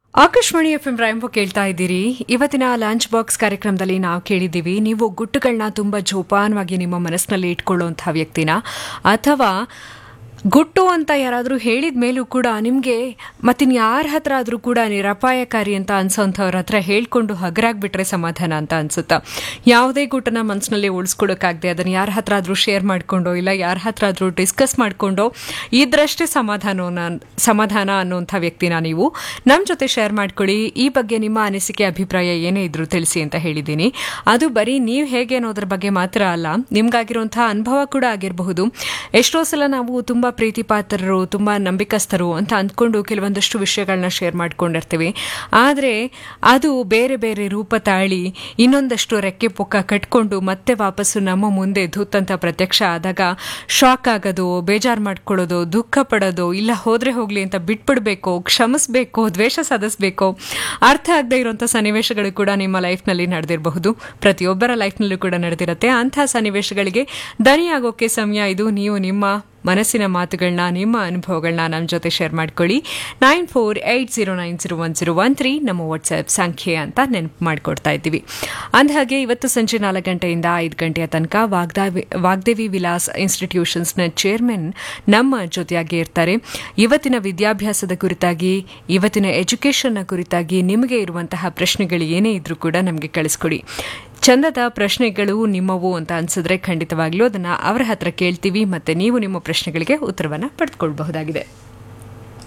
Akashvani F M ರಾಯಂಬ ಕೇಳ್ತಾ ಇದ್ದೀರಿ ಇವತ್ತಿನ ಲಂಚ್ ಬಾಕ್ಸ್ ಕಾರ್ಯಕ್ರಮದಲ್ಲಿ ನಾವು ಕೇಳಿದ್ದೀವಿ ನೀವು ಗುಟ್ಟುಗಳನ್ನ ತುಂಬಾ ಜೋಪಾನವಾಗಿ ನಿಮ್ಮ ಮನಸ್ಸಿನಲ್ಲಿ ಇಟ್ಕೊಳ್ಳುವಂತಹ ವ್ಯಕ್ತಿನ ಅಥವಾ ಗುಟ್ಟು ಅಂತ ಯಾರಾದರೂ ಹೇಳಿದ ಮೇಲೂ ಕೂಡ ನಿಮಗೆ ಮತ್ತಿನ್ ಯಾರ ಹತ್ರ ಆದರೂ ಕೂಡ ನಿರಪಾಯಕಾರಿ ಅಂತ ಅನ್ಸೋಂಥವ್ರ ಹತ್ರ ಹೇಳ್ಕೊಂಡು ಹಗರಾಗ್ಬಿಟ್ರೆ ಸಮಾಧಾನ ಅಂತ ಅನ್ಸುತ್ತಾ ಯಾವುದೇ ಗುಟ್ಟನ ಮನಸ್ಸಿನಲ್ಲಿ ಉಳಿಸ್ಕೊಳಕ್ಕಾಗದೆ ಅದನ್ನು ಯಾರ ಹತ್ರ ಆದರೂ ಶೇರ್ ಮಾಡ್ಕೊಂಡೋ ಇಲ್ಲ ಯಾರ ಹತ್ರ ಆದರೂ ಡಿಸ್ಕಸ್ ಮಾಡ್ಕೊಂಡೋ ಇದ್ರಷ್ಟೇ ಸಮಾಧಾನ ಸಮಾಧಾನ ಅನ್ನುವಂಥ ವ್ಯಕ್ತಿನ ನೀವು ನಮ್ಮ ಜೊತೆ ಶೇರ್ ಮಾಡ್ಕೊಳ್ಳಿ ಈ ಬಗ್ಗೆ ನಿಮ್ಮ ಅನಿಸಿಕೆ ಅಭಿಪ್ರಾಯ ಏನೇ ಇದ್ರು ತಿಳಿಸಿ ಅಂತ ಹೇಳಿದ್ದೀನಿ ಅದು ಬರೀ ನೀವು ಹೇಗೆ ಅನ್ನೋದ್ರ ಬಗ್ಗೆ ಮಾತ್ರ ಅಲ್ಲ ನಿಮ್ಗಾಗಿರುವಂತಹ ಅನುಭವ ಕೂಡ ಆಗಿರಬಹುದು ಎಷ್ಟೋ ಸಲ ನಾವು ತುಂಬಾ ಪ್ರೀತಿ ಪಾತ್ರರು ತುಂಬಾ ನಂಬಿಕಸ್ಥರು ಅಂತ ಅಂದ್ಕೊಂಡು ಕೆಲವೊಂದಷ್ಟು ವಿಷಯಗಳನ್ನ ಶೇರ್ ಮಾಡ್ಕೊಂಡಿರ್ತೀವಿ ಆದರೆ ಅದು ಬೇರೆ ಬೇರೆ ರೂಪ ತಾಳಿ ಇನ್ನೊಂದಷ್ಟು ರೆಕ್ಕೆ ಪುಕ್ಕ ಕಟ್ಕೊಂಡು ಮತ್ತೆ ವಾಪಸ್ಸು ನಮ್ಮ ಮುಂದೆ ಧೂತಂತ ಪ್ರತ್ಯಕ್ಷ ಆದಾಗ ಶಾಕ್ ಆಗೋದು ಬೇಜಾರು ಮಾಡ್ಕೊಳ್ಳೋದು ದುಃಖ ಪಡೋದು ಇಲ್ಲ ಹೋದ್ರೆ ಹೋಗ್ಲಿ ಅಂತ ಬಿಟ್ಬಿಡ್ಬೇಕು ಕ್ಷಮಿಸ್ಬೇಕು ದ್ವೇಷ ಸಾಧಿಸ್ಬೇಕು ಅರ್ಥ ಆಗದೆ ಇರುವಂಥ ಸನ್ನಿವೇಶಗಳು ಕೂಡ ನಿಮ್ಮ ಲೈಫ್ನಲ್ಲಿ ನಡೆದಿರಬಹುದು ಪ್ರತಿಯೊಬ್ಬರ ಲೈಫ್ನಲ್ಲೂ ಕೂಡ ನಡೆದಿರುತ್ತೆ ಅಂಥ ಸನ್ನಿವೇಶಗಳಿಗೆ ದನಿಯಾಗೋಕೆ ಸಮಯ ಇದು ನೀವು ನಿಮ್ಮ ಮನಸ್ಸಿನ ಮಾತುಗಳನ್ನ ನಿಮ್ಮ ಅನುಭವಗಳನ್ನ ನಮ್ಮ ಜೊತೆ ಶೇರ್ ಮಾಡ್ಕೊಳ್ಳಿ nine four eight zero nine zero one zero one three ನಮ್ಮ ವಾಟ್ಸ್ಆ್ಯಪ್ ಸಂಖ್ಯೆ ಅಂತ ನೆನಪು ಮಾಡಿಕೊಡ್ತಾ ಇದ್ದೀವಿ ಅಂದಹಾಗೆ ಇವತ್ತು ಸಂಜೆ ನಾಲ್ಕು ಗಂಟೆಯಿಂದ ಐದು ಗಂಟೆಯ ತನಕ ವಾಗ್ದಾವಿ ವಾಗ್ದೇವಿ ವಿಲಾಸ್ ಇನ್ಸ್ಟಿಟ್ಯೂಷನ್ಸ್ನ ಚೇರ್ಮನ್ ನಮ್ಮ ಜೊತೆಯಾಗಿ ಇರ್ತಾರೆ ಇವತ್ತಿನ ವಿದ್ಯಾಭ್ಯಾಸದ ಕುರಿತಾಗಿ ಇವತ್ತಿನ ಎಜುಕೇಷನ್ನ ಕುರಿತಾಗಿ ನಿಮಗೆ ಇರುವಂತಹ ಪ್ರಶ್ನೆಗಳು ಏನೇ ಇದ್ರೂ ಕೂಡ ನಮಗೆ ಕಳಿಸ್ಕೊಡಿ ಚಂದದ ಪ್ರಶ್ನೆಗಳು ನಿಮ್ಮವು ಅಂತ ಅನ್ಸಿದ್ರೆ ಖಂಡಿತವಾಗ್ಲೂ ಅದನ್ನ ಅವರ ಹತ್ರ ಕೇಳ್ತೀವಿ ಮತ್ತೆ ನೀವು ನಿಮ್ಮ ಪ್ರಶ್ನೆಗಳಿಗೆ ಉತ್ತರವನ್ನ ಪಡೆದುಕೊಳ್ಬಹುದಾಗಿದೆ